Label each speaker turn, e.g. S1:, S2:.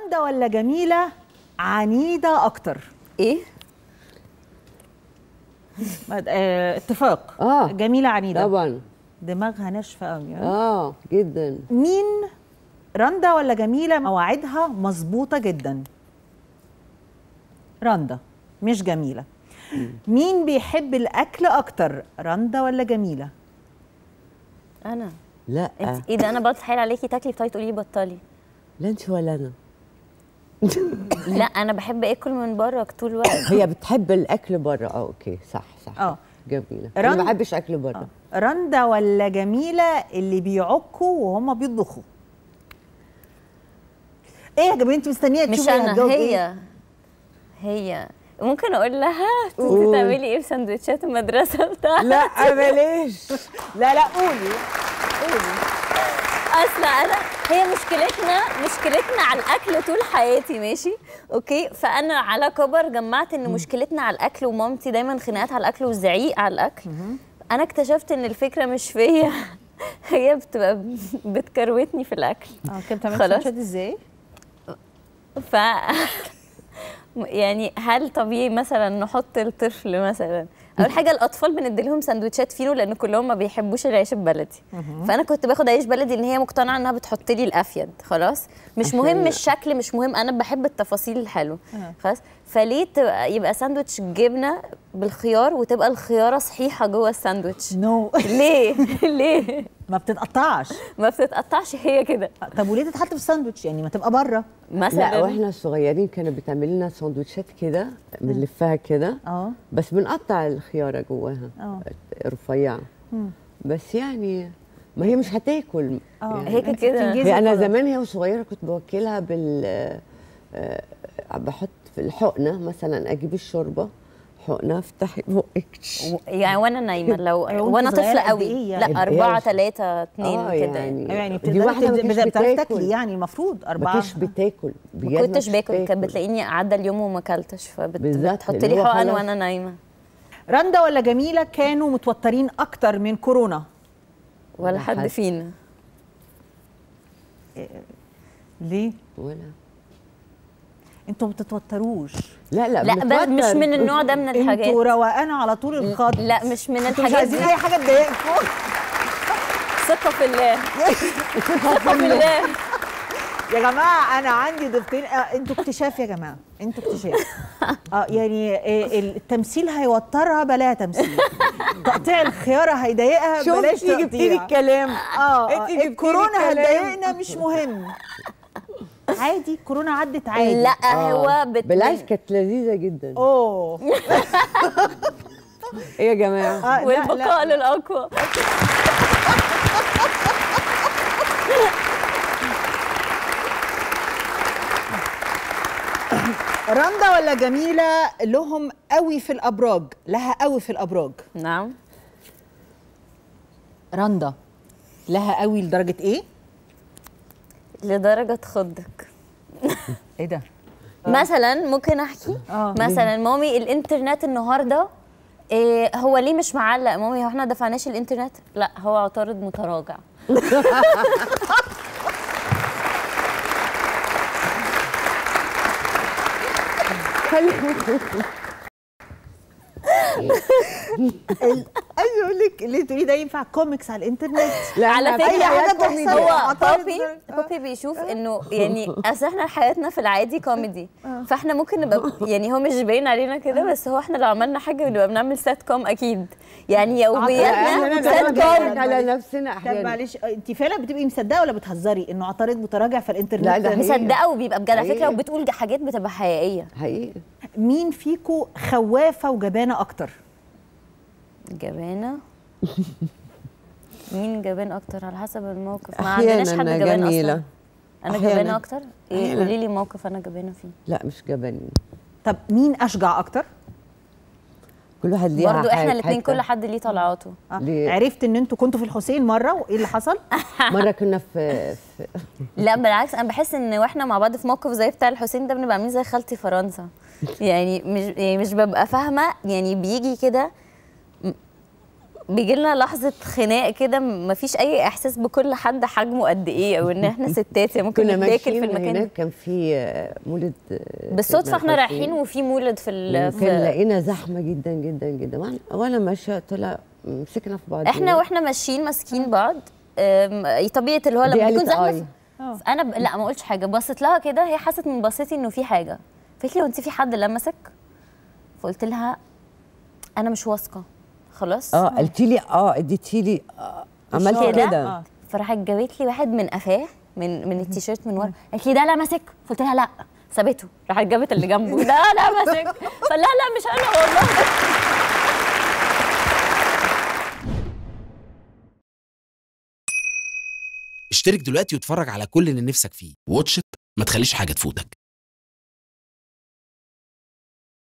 S1: رندا ولا جميله عنيده اكتر
S2: ايه
S1: آه، اتفاق
S3: آه.
S1: جميله عنيده
S3: طبعا
S1: دماغها ناشفه قوي
S3: اه جدا
S1: مين رندا ولا جميله مواعيدها مظبوطه جدا رندا مش جميله مين بيحب الاكل اكتر رندا ولا جميله
S2: انا
S3: لا
S2: انت ايه ده انا بتحايل عليكي تاكلي بتاعي تقولي لي بطلي
S3: لا انت ولا انا
S2: لا انا بحب اكل من بره طول الوقت
S3: هي بتحب الاكل بره اه اوكي صح صح
S1: اه
S3: جميله
S1: رن-
S3: انا ما بحبش اكل بره
S1: رندا ولا جميله اللي بيعكوا وهم بيطبخوا ايه يا جماعه انت مستنيه
S2: مش
S1: تشوفي
S2: انا
S1: هتجاوب
S2: هي
S1: إيه؟
S2: هي ممكن اقول لها انت
S3: قول.
S2: تعملي ايه في سندوتشات المدرسه بتاعتك
S3: لا بلاش
S1: لا لا قولي
S2: اصل انا هي مشكلتنا مشكلتنا على الاكل طول حياتي ماشي اوكي فانا على كبر جمعت ان مشكلتنا على الاكل ومامتي دايما خناقات على الاكل والزعيق على الاكل انا اكتشفت ان الفكره مش فيا هي بتبقى بتكروتني في الاكل
S1: اه كده بتعملي
S2: خلاص.
S1: سندوتشات ازاي؟
S2: ف يعني هل طبيعي مثلا نحط الطفل مثلا اول حاجه الاطفال بندي لهم سندوتشات فينو لان كلهم ما بيحبوش العيش البلدي فانا كنت باخد عيش بلدي ان هي مقتنعه انها بتحط لي الافيد خلاص مش
S3: عشان-
S2: مهم الشكل مش مهم انا بحب التفاصيل الحلوه
S1: أها.
S2: خلاص فليه تبقى يبقى ساندوتش جبنه بالخيار وتبقى الخياره صحيحه جوه الساندوتش
S1: نو
S2: ليه ليه
S1: ما بتتقطعش
S2: ما بتتقطعش هي كده
S1: طب وليه تتحط في الساندوتش يعني ما تبقى بره
S2: مثلا
S3: لا واحنا صغيرين كانوا بتعمل لنا سندوتشات كده بنلفها كده
S1: اه
S3: بس بنقطع الخياره جواها
S1: اه
S3: رفيعه بس يعني ما هي مش هتاكل
S1: اه
S3: يعني
S2: هيك
S1: أنت
S2: كده.
S1: بتنجزي
S3: هي انا
S1: خلاص.
S3: زمان هي وصغيره كنت بوكلها بال آه، بحط في الحقنه مثلا اجيب الشوربه حقنه افتحي بقك
S2: يعني وانا نايمه لو
S1: أيوة، وأنت
S2: وانا
S1: صغيرة
S2: طفله
S1: قد
S2: قوي
S1: إيه يعني؟
S2: لا أربعة
S3: قديش؟
S2: ثلاثة اتنين
S3: آه،
S2: كده
S3: يعني
S1: أيوة يعني
S3: دي
S1: بتقدري
S3: واحدة ما
S1: بت-
S3: كانتش
S1: بتعرفي
S3: بتاكل.
S1: تاكلي يعني المفروض
S3: ما
S1: أربعة
S3: كانتش بتاكل بجد
S2: ما كنتش باكل
S3: بتاكل.
S2: كانت بتلاقيني عدى اليوم وما اكلتش
S3: بالظبط،
S2: فبتحط
S3: اللي
S2: لي
S3: هو
S2: حقن
S3: خلاص.
S2: وانا نايمه
S1: رندا ولا جميلة كانوا متوترين أكتر من كورونا
S2: ولا
S3: ولا
S2: حد
S3: حد.
S2: فينا
S1: ليه؟
S3: ولا
S1: انتوا ما بتتوتروش
S3: لا لا
S2: لا بس
S3: بنتوتر.
S2: مش من النوع ده من الحاجات
S1: انتوا روقان على طول الخط
S2: لا مش من
S1: انتوا مش
S2: الحاجات
S1: عايزين
S2: دي
S1: اي حاجه تضايقكم
S2: ثقه في الله ثقه في الله
S1: يا جماعه انا عندي ضيفتين آه، انتوا اكتشاف يا جماعه انتوا اكتشاف اه يعني آه، التمثيل هيوترها بلاها تمثيل تقطيع الخياره هيضايقها بلاش
S3: شفتي جبتي لي
S1: تقطيع
S3: الكلام
S1: اه
S3: انتي جبتي لي
S1: الكورونا
S3: الكلام.
S1: هتضايقنا مش مهم عادي كورونا عدت عادي
S2: لا
S3: آه.
S2: هو بت...
S3: بالعكس كانت لذيذه جدا
S1: اوه
S3: ايه يا جماعه
S1: آه، لا،
S2: والبقاء
S1: لا.
S2: للاقوى
S1: رندا ولا جميله لهم قوي في الابراج لها قوي في الابراج
S2: نعم
S1: رندا لها قوي لدرجه ايه
S2: لدرجه تخضك
S1: ايه ده
S2: مثلا ممكن احكي
S1: آه.
S2: مثلا مامي الانترنت النهارده إيه هو ليه مش معلق مامي هو احنا دفعناش الانترنت لا هو عطارد متراجع
S1: عايز اقول لك اللي تقولي ده ينفع كوميكس على الانترنت
S3: لا
S2: على
S3: إحنا
S2: فكره
S1: أي حاجة
S3: حياتنا
S1: تحصل.
S3: كوميديا.
S2: هو
S1: عطارد
S2: بابي
S1: ده- آه.
S2: بابي بيشوف انه يعني اصل احنا حياتنا في العادي كوميدي فاحنا ممكن نبقى يعني هو مش باين علينا كده بس هو احنا لو عملنا حاجه بنبقى بنعمل سات كوم اكيد يعني يومياتنا
S3: احنا
S2: سات كوم
S3: بنضحك على نفسنا
S1: طب
S3: احيانا
S1: معلش انت فعلا بتبقي مصدقه ولا بتهزري انه عطارد متراجع في الانترنت
S3: لا، ده حقيقي.
S2: مصدقه وبيبقى بجد على فكره
S3: حقيقي.
S2: وبتقول حاجات بتبقى حقيقيه
S3: حقيقي
S1: مين فيكو خوافه وجبانه اكتر
S2: جبانه مين جبان اكتر على حسب الموقف ما عندناش
S3: احيانا
S2: حد جبان
S3: جميله
S2: اصلا انا
S3: أحياناً.
S2: جبانه اكتر ايه
S3: أحياناً.
S2: قولي لي موقف انا جبانه فيه
S3: لا مش جبانين
S1: طب مين اشجع اكتر
S3: كل واحد ليها
S2: برضو احنا
S3: حاجة-
S2: الاثنين
S3: حتة.
S2: كل حد ليه طلعاته
S1: آه.
S3: ليه؟
S1: عرفت ان انتوا كنتوا في الحسين مره وايه اللي حصل
S3: مره كنا في, في
S2: لا بالعكس انا بحس ان واحنا مع بعض في موقف زي بتاع الحسين ده بنبقى عاملين زي خالتي فرنسا يعني مش يعني مش ببقى فاهمه يعني بيجي كده م- بيجي لنا لحظه خناق كده مفيش اي احساس بكل حد حجمه قد ايه او ان احنا ستات يعني ممكن
S3: كنا
S2: نتاكل
S3: ماشيين
S2: في المكان
S3: هناك كان في آه، مولد آه،
S2: بالصدفه
S3: سيدنا
S2: احنا
S3: الحسين.
S2: رايحين وفي مولد في ال...
S3: وكان
S2: في
S3: لقينا زحمه جدا جدا جدا وأنا- وانا ماشيه طلع مسكنا في بعض
S2: احنا واحنا ماشيين ماسكين بعض أم، طبيعه اللي هو
S3: دي
S2: لما
S3: قالت
S2: بيكون زحمه
S3: آي.
S1: آه.
S2: انا ب... لا ما قلتش حاجه بصيت لها كده هي حست من بصيتي انه في حاجه فقالت لي هو انت في حد لمسك فقلت لها انا مش واثقه خلاص
S3: اه قلتي لي اه اديتي لي آه عملت
S2: كده؟
S3: كده
S1: آه.
S2: فراحت جابت لي واحد من قفاه من من التيشيرت من ورا قالت لي ده لمسك قلت لها لا سابته راحت جابت اللي جنبه ده لمسك فلا لا مش انا والله
S4: اشترك دلوقتي واتفرج على كل اللي نفسك فيه واتش إت، ما تخليش حاجة تفوتك